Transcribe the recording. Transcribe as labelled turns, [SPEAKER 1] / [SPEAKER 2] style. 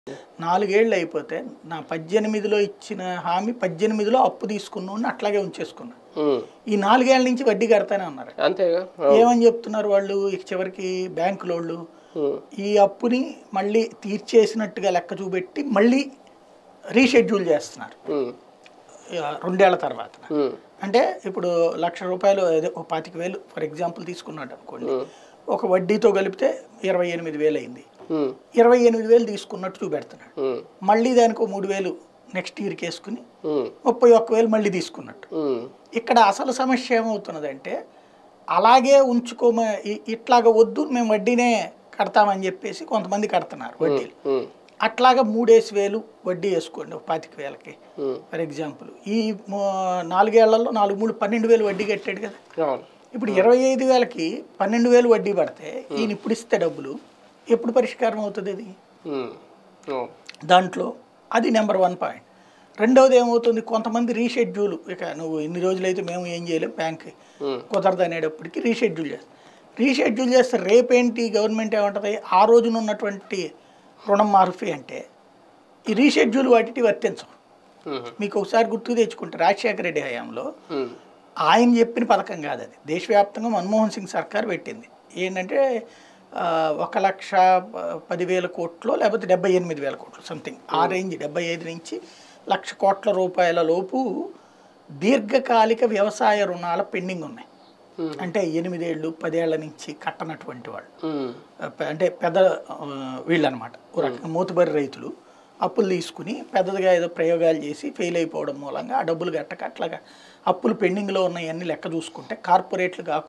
[SPEAKER 1] నాలుగేళ్ళు అయిపోతే నా పద్దెనిమిదిలో ఇచ్చిన హామీ పద్దెనిమిదిలో అప్పు తీసుకున్నాను అట్లాగే ఉంచేసుకున్నా
[SPEAKER 2] ఉమ్.
[SPEAKER 1] ఈ నాలుగేళ్ల నుంచి వడ్డీ కడతానే ఉన్నారు
[SPEAKER 2] అంతేగా
[SPEAKER 1] ఏమని చెప్తున్నారు వాళ్ళు ఇక చివరికి బ్యాంకుల వాళ్ళు
[SPEAKER 2] ఉమ్.
[SPEAKER 1] ఈ అప్పుని మళ్ళీ తీర్చేసినట్టుగా లెక్క చూపెట్టి మళ్ళీ రీషెడ్యూల్ చేస్తున్నారు
[SPEAKER 2] ఉమ్.
[SPEAKER 1] ఇక రెండేళ్ల తర్వాత
[SPEAKER 2] ఉమ్.
[SPEAKER 1] అంటే ఇప్పుడు లక్ష రూపాయలు అదే ఒక పాతిక వేలు ఫర్ ఎగ్జాంపుల్ తీసుకున్నాడు అనుకోండి
[SPEAKER 2] ఉమ్.
[SPEAKER 1] ఒక వడ్డీతో కలిపితే ఇరవై ఎనిమిది వేలు అయింది
[SPEAKER 2] ఉమ్.
[SPEAKER 1] ఇరవై ఎనిమిది వేలు తీసుకున్నట్టు చూపెడుతున్నాడు
[SPEAKER 2] ఉమ్.
[SPEAKER 1] మళ్ళీ దానికి ఒక మూడు వేలు నెక్స్ట్ ఇయర్కి వేసుకుని
[SPEAKER 2] ఉమ్.
[SPEAKER 1] ముప్పై ఒక్క వేలు మళ్ళీ తీసుకున్నట్టు
[SPEAKER 2] ఉమ్.
[SPEAKER 1] ఇక్కడ అసలు సమస్య ఏమవుతున్నదంటే అలాగే ఉంచుకోమ ఇ- ఇట్లాగ వద్దు మేము వడ్డీనే కడతామని చెప్పేసి కొంతమంది కడుతున్నారు వడ్డీలు
[SPEAKER 2] ఉమ్.
[SPEAKER 1] అట్లాగా మూడేసి వేలు వడ్డీ వేసుకోండి ఒక పాతిక వేలకి
[SPEAKER 2] ఉమ్.
[SPEAKER 1] ఫర్ ఎగ్జాంపుల్ ఈ మూ- నాలుగేళ్లలో నాలుగు మూడు పన్నెండు వేలు వడ్డీ కట్టాడు కదా
[SPEAKER 2] అవును
[SPEAKER 1] ఇప్పుడు ఇరవై ఐదు వేలకి పన్నెండు వేలు వడ్డీ పడితే ఈయన ఇప్పుడు ఇస్తే డబ్బులు ఎప్పుడు పరిష్కారం అవుతుంది ఇది
[SPEAKER 2] ఉమ్. అవును
[SPEAKER 1] దాంట్లో అది నెంబర్ వన్ పాయింట్ రెండవది ఏమవుతుంది కొంతమంది రీషెడ్యూల్ ఇక నువ్వు ఇన్ని రోజులైతే మేము ఏం చేయలేం బ్యాంక్
[SPEAKER 2] ఉమ్.
[SPEAKER 1] కుదరదు అనేటప్పటికి రీషెడ్యూల్ చేస్తాం రీషెడ్యూల్ చేస్తే రేపేంటి గవర్నమెంట్ ఏమంటుంది ఆ రోజున ఉన్నటువంటి రుణం మారుఫీ అంటే ఈ రీషెడ్యూల్ వాటికి వర్తించవు
[SPEAKER 2] ఉమ్.
[SPEAKER 1] మీకు ఒకసారి గుర్తు తెచ్చుకుంటే రాజశేఖర రెడ్డి హయాంలో
[SPEAKER 2] ఉమ్.
[SPEAKER 1] ఆయన చెప్పిన పథకం కాదు అది దేశవ్యాప్తంగా మన్మోహన్ సింగ్ సర్కార్ పెట్టింది ఏంటంటే ఆ, ఒక లక్ష ప- పదివేల కోట్లు లేకపోతే డెబ్బై ఎనిమిది వేల కోట్లు సంథింగ్ ఆ రేంజ్ డెబ్బై ఐదు నుంచి లక్ష కోట్ల రూపాయల లోపు దీర్ఘకాలిక వ్యవసాయ రుణాల పెండింగ్ ఉన్నాయి
[SPEAKER 2] Hmm.
[SPEAKER 1] అంటే ఎనిమిదేళ్ళు పదేళ్ల నుంచి కట్టనటువంటి వాళ్ళు
[SPEAKER 2] ఉమ్.
[SPEAKER 1] పె- అంటే పెద్ద ఆ, వీళ్ళనమాట ఓ రకంగా మూతుబరి రైతులు అప్పులు తీసుకుని పెద్దదిగా ఏదో ప్రయోగాలు చేసి ఫెయిల్ అయిపోవడం మూలంగా ఆ డబ్బులు కట్టక అట్లాగా అప్పులు పెండింగ్లో ఉన్నాయన్నీ లెక్క చూసుకుంటే కార్పొరేట్లు కాకుండా